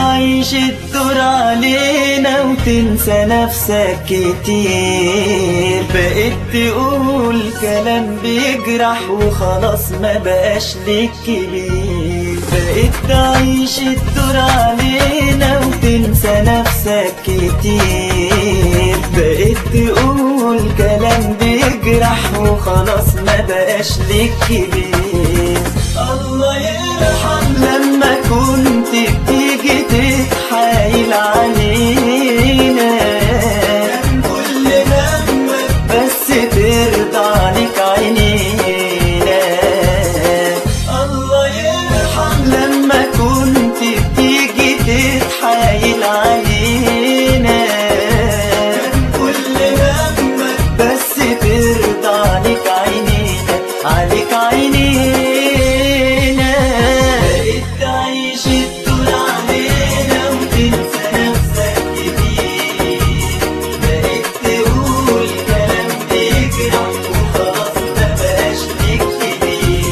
تعيش الدور علينا وتنسى نفسك كتير بقيت تقول كلام بيجرح وخلاص ما بقاش ليك كبير بقيت تعيش الدور علينا وتنسى نفسك كتير بقيت تقول كلام بيجرح وخلاص ما بقاش ليك كبير الله يرحم لما كنت بتيجي تتحايل علينا كان كل همك بس ترضى عليك عينينا الله يرحم لما كنت بتيجي تتحايل علينا كان كل همك بس ترضى عليك عينينا عليك عينينا بقيت تعيش الدور علينا وتنسى نفسك كتير بقيت تقول كلام بيجرح وخلاص ما بقاش ليك كبير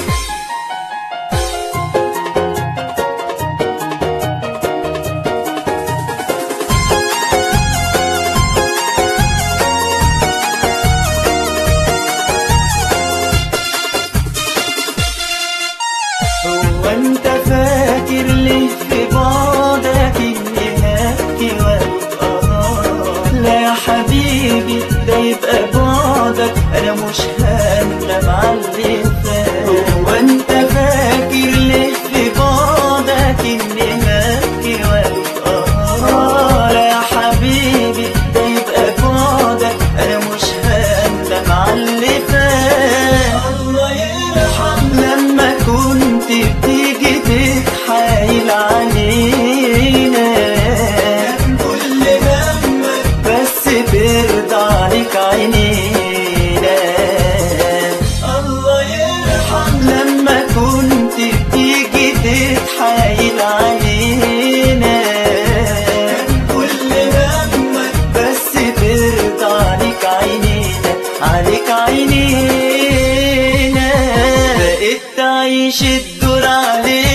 هو انت فاكر ليه في بعدك اني هبكي وابقى لا يا حبيبي ده يبقى بعدك انا مش هندم على اللي فات هو انت فاكر ليه في بعدك اني هبكي وابقى لا يا حبيبي ده يبقى بعدك انا مش هندم على اللي فات الله يرحم لما كنت بتيجي تتحايل علينا كان كل همك بس ترضى عليك عينينا الله يرحم لما كنت بتيجي تتحايل علينا كان كل همك بس ترضى عليك عينينا عليك عينينا بقيت تعيش الدور علينا